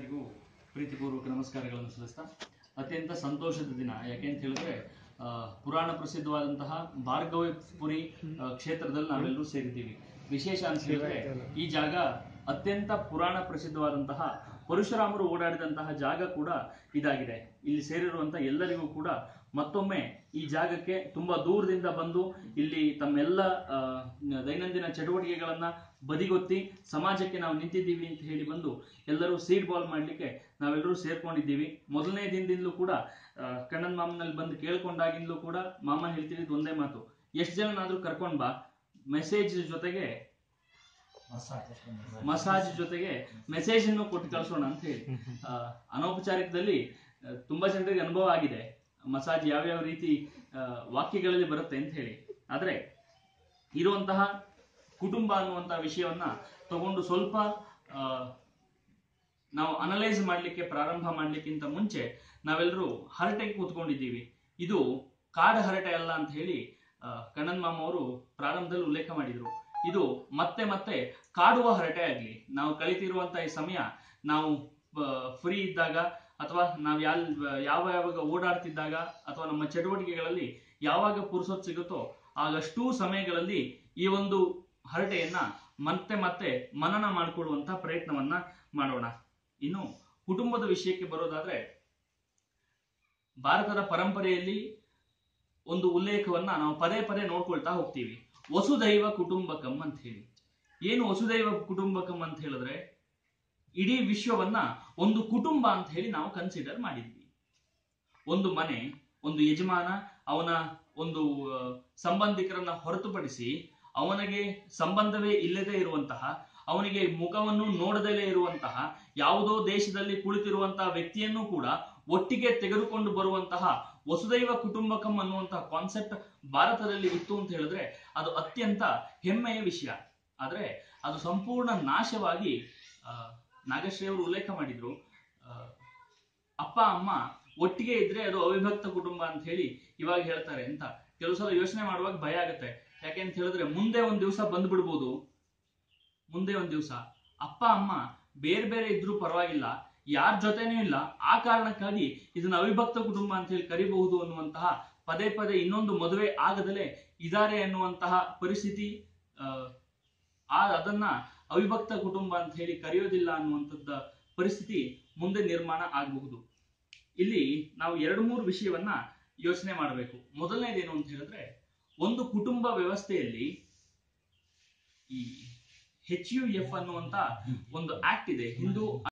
ಎಲ್ಲರಿಗೂ ಪ್ರೀತಿಪೂರ್ವಕ ನಮಸ್ಕಾರಗಳನ್ನು ಸಲ್ಲಿಸ್ತಾ ಅತ್ಯಂತ ಸಂತೋಷದ ದಿನ ಯಾಕೆಂತ ಹೇಳಿದ್ರೆ ಆ, ಪುರಾಣ ಪ್ರಸಿದ್ಧವಾದಂತಹ ಭಾರ್ಗವಪುರಿ ಆ, ಕ್ಷೇತ್ರದಲ್ಲಿ ನಾವೆಲ್ಲರೂ ಸೇರಿದ್ದೀವಿ ವಿಶೇಷ ಅಂತ ಹೇಳಿದ್ರೆ ಈ ಜಾಗ ಅತ್ಯಂತ ಪುರಾಣ ಪ್ರಸಿದ್ಧವಾದಂತಹ ಪರಶುರಾಮರು ಓಡಾಡಿದಂತಹ ಜಾಗ ಕೂಡ ಇದಾಗಿದೆ ಇಲ್ಲಿ ಸೇರಿರುವಂತಹ ಎಲ್ಲರಿಗೂ ಕೂಡ ಮತ್ತೊಮ್ಮೆ ಈ ಜಾಗಕ್ಕೆ ತುಂಬಾ ದೂರದಿಂದ ಬಂದು ಇಲ್ಲಿ ತಮ್ಮೆಲ್ಲ ಆ, ದೈನಂದಿನ ಚಟುವಟಿಕೆಗಳನ್ನ ಬದಿಗೊತ್ತಿ ಸಮಾಜಕ್ಕೆ ನಾವು ನಿಂತಿದ್ದೀವಿ ಅಂತ ಹೇಳಿ ಬಂದು ಎಲ್ಲರೂ ಸೀಡ್ ಬಾಲ್ ಮಾಡ್ಲಿಕ್ಕೆ ನಾವೆಲ್ಲರೂ ಸೇರ್ಕೊಂಡಿದ್ದೀವಿ ಮೊದಲನೇ ದಿನದಿಂದಲೂ ಕೂಡ ಆ, ಕಣ್ಣನ್ ಮಾಮನಲ್ಲಿ ಬಂದು ಕೇಳ್ಕೊಂಡಾಗಿಂದಲೂ ಕೂಡ ಮಾಮ ಹೇಳ್ತಿದ್ದು ಒಂದೇ ಮಾತು ಎಷ್ಟು ಜನನಾದ್ರೂ ಕರ್ಕೊಂಡ್ ಬಾ ಮೆಸೇಜ್ ಜೊತೆಗೆ ಮಸಾಜ್ ಜೊತೆಗೆ ಮೆಸೇಜ್ ಅನ್ನು ಕೊಟ್ಟು ಕಳ್ಸೋಣ ಅಂತ ಹೇಳಿ ಆ, ಅನೌಪಚಾರಿಕದಲ್ಲಿ ಆ, ತುಂಬಾ ಜನರಿಗೆ ಅನುಭವ ಆಗಿದೆ ಮಸಾಜ್ ಯಾವ್ಯಾವ ರೀತಿ ಆ, ವಾಕ್ಯಗಳಲ್ಲಿ ಬರುತ್ತೆ ಅಂತ ಹೇಳಿ ಆದ್ರೆ ಇರುವಂತಹ ಕುಟುಂಬ ಅನ್ನುವಂತಹ ವಿಷಯವನ್ನ ತಗೊಂಡು ಸ್ವಲ್ಪ ಆ, ನಾವು ಅನಲೈಸ್ ಮಾಡ್ಲಿಕ್ಕೆ ಪ್ರಾರಂಭ ಮಾಡ್ಲಿಕ್ಕಿಂತ ಮುಂಚೆ ನಾವೆಲ್ಲರೂ ಹರಟೆಗೆ ಕೂತ್ಕೊಂಡಿದ್ದೀವಿ ಇದು ಕಾಡ ಹರಟೆ ಅಲ್ಲ ಅಂತ ಹೇಳಿ ಆ, ಕಣ್ಣನ್ ಮಾಮ ಅವರು ಪ್ರಾರಂಭದಲ್ಲಿ ಉಲ್ಲೇಖ ಮಾಡಿದ್ರು ಇದು ಮತ್ತೆ ಮತ್ತೆ ಕಾಡುವ ಹರಟೆ ಆಗ್ಲಿ ನಾವು ಕಳಿತಿರುವಂತ ಈ ಸಮಯ ನಾವು ಫ್ರೀ ಇದ್ದಾಗ ಅಥವಾ ನಾವು ಯಾಲ್ ಯಾವ ಯಾವಾಗ ಓಡಾಡ್ತಿದ್ದಾಗ ಅಥವಾ ನಮ್ಮ ಚಟುವಟಿಕೆಗಳಲ್ಲಿ ಯಾವಾಗ ಪುರುಸೊತ್ ಸಿಗುತ್ತೋ ಆಗಷ್ಟೂ ಸಮಯಗಳಲ್ಲಿ ಈ ಒಂದು ಹರಟೆಯನ್ನ ಮತ್ತೆ ಮತ್ತೆ ಮನನ ಮಾಡಿಕೊಳ್ಳುವಂತ ಪ್ರಯತ್ನವನ್ನ ಮಾಡೋಣ ಇನ್ನು ಕುಟುಂಬದ ವಿಷಯಕ್ಕೆ ಬರೋದಾದ್ರೆ ಭಾರತದ ಪರಂಪರೆಯಲ್ಲಿ ಒಂದು ಉಲ್ಲೇಖವನ್ನ ನಾವು ಪದೇ ಪದೇ ನೋಡ್ಕೊಳ್ತಾ ಹೋಗ್ತೀವಿ ವಸುದೈವ ಕುಟುಂಬಕಂ ಅಂತ ಹೇಳಿ ಏನು ವಸುದೈವ ಕುಟುಂಬಕಂ ಅಂತ ಹೇಳಿದ್ರೆ ಇಡೀ ವಿಶ್ವವನ್ನ ಒಂದು ಕುಟುಂಬ ಅಂತ ಹೇಳಿ ನಾವು ಕನ್ಸಿಡರ್ ಮಾಡಿದ್ವಿ ಒಂದು ಮನೆ ಒಂದು ಯಜಮಾನ ಅವನ ಒಂದು ಆ, ಸಂಬಂಧಿಕರನ್ನ ಹೊರತುಪಡಿಸಿ ಅವನಿಗೆ ಸಂಬಂಧವೇ ಇಲ್ಲದೆ ಇರುವಂತಹ ಅವನಿಗೆ ಮುಖವನ್ನು ನೋಡದಲೇ ಇರುವಂತಹ ಯಾವುದೋ ದೇಶದಲ್ಲಿ ಕುಳಿತಿರುವಂತಹ ವ್ಯಕ್ತಿಯನ್ನು ಕೂಡ ಒಟ್ಟಿಗೆ ತೆಗೆದುಕೊಂಡು ಬರುವಂತಹ ವಸುದೈವ ಕುಟುಂಬಕಂ ಅನ್ನುವಂತಹ ಕಾನ್ಸೆಪ್ಟ್ ಭಾರತದಲ್ಲಿ ಇತ್ತು ಅಂತ ಹೇಳಿದ್ರೆ ಅದು ಅತ್ಯಂತ ಹೆಮ್ಮೆಯ ವಿಷಯ ಆದ್ರೆ ಅದು ಸಂಪೂರ್ಣ ನಾಶವಾಗಿ ಆ, ನಾಗಶ್ರೀ ಅವರು ಉಲ್ಲೇಖ ಮಾಡಿದ್ರು ಆ, ಅಪ್ಪ ಅಮ್ಮ ಒಟ್ಟಿಗೆ ಇದ್ರೆ ಅದು ಅವಿಭಕ್ತ ಕುಟುಂಬ ಅಂತ ಹೇಳಿ ಇವಾಗ ಹೇಳ್ತಾರೆ ಅಂತ ಕೆಲವು ಸಲ ಯೋಚನೆ ಮಾಡುವಾಗ ಭಯ ಆಗುತ್ತೆ ಯಾಕೆ ಅಂತ ಹೇಳಿದ್ರೆ ಮುಂದೆ ಒಂದ್ ದಿವಸ ಬಂದ್ಬಿಡ್ಬೋದು ಮುಂದೆ ಒಂದ್ ದಿವಸ ಅಪ್ಪ ಅಮ್ಮ ಬೇರೆ ಬೇರೆ ಇದ್ರೂ ಪರವಾಗಿಲ್ಲ ಯಾರ ಜೊತೆನೂ ಇಲ್ಲ ಆ ಕಾರಣಕ್ಕಾಗಿ ಇದನ್ನ ಅವಿಭಕ್ತ ಕುಟುಂಬ ಅಂತ ಹೇಳಿ ಕರಿಬಹುದು ಅನ್ನುವಂತಹ ಪದೇ ಪದೇ ಇನ್ನೊಂದು ಮದುವೆ ಆಗದಲೇ ಇದಾರೆ ಅನ್ನುವಂತಹ ಪರಿಸ್ಥಿತಿ ಆ, ಆ ಅದನ್ನ ಅವಿಭಕ್ತ ಕುಟುಂಬ ಅಂತ ಹೇಳಿ ಕರೆಯೋದಿಲ್ಲ ಅನ್ನುವಂಥದ್ದ ಪರಿಸ್ಥಿತಿ ಮುಂದೆ ನಿರ್ಮಾಣ ಆಗಬಹುದು ಇಲ್ಲಿ ನಾವು ಎರಡು ಮೂರು ವಿಷಯವನ್ನ ಯೋಚನೆ ಮಾಡಬೇಕು ಮೊದಲನೇದೇನು ಅಂತ ಹೇಳಿದ್ರೆ ಒಂದು ಕುಟುಂಬ ವ್ಯವಸ್ಥೆಯಲ್ಲಿ ಈ ಹೆಚ್ ಯು ಎಫ್ ಅನ್ನುವಂತ ಒಂದು ಆಕ್ಟ್ ಇದೆ ಹಿಂದೂ